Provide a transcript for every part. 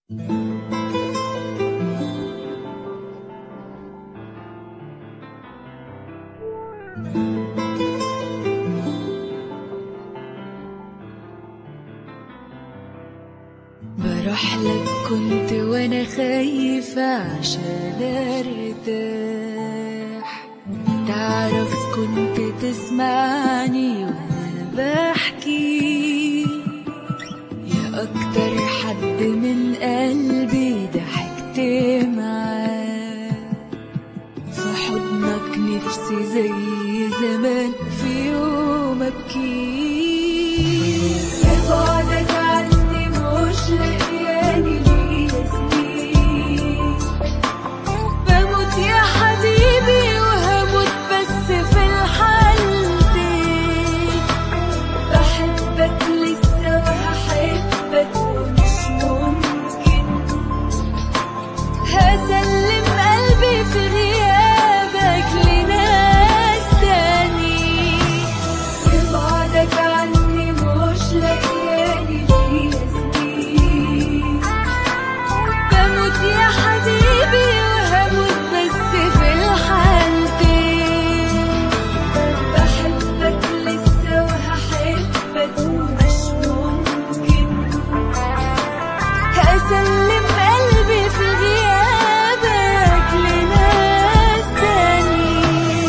بروح لك كنت وانا خايفة عشان ارتاح تعرف كنت تسمعني وانا بحكي يا اكتر حد من قلبي ضحكت معاه في حضنك نفسي زي زمان في يوم ابكي بعدك عني مش لاقياني ليا سنين بموت يا حبيبي وهموت بس في الحالتين بحبك لسه وهحبك ومش ممكن هسلم قلبي في غيابك لناس تاني بعدك عني مش لاقياني ليا سنين بموت يا حبيبي وهموت بس في الحالتين بحبك لسه وهحبك ومش ممكن هسلم قلبي في غيابك لناس تاني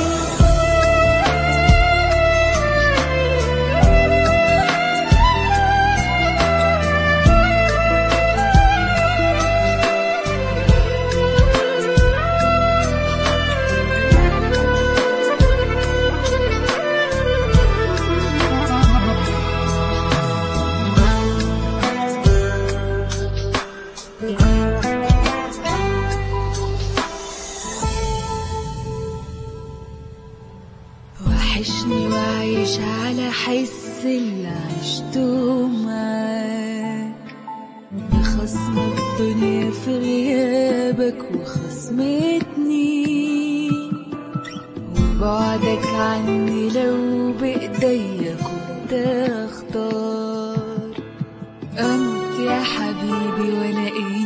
وحشني وعايش على حس اللي عشته معاك بخصم الدنيا في غيابك وخصمتني وبعدك عني لو بإيديا كنت اختار اموت يا حبيبي وانا ايه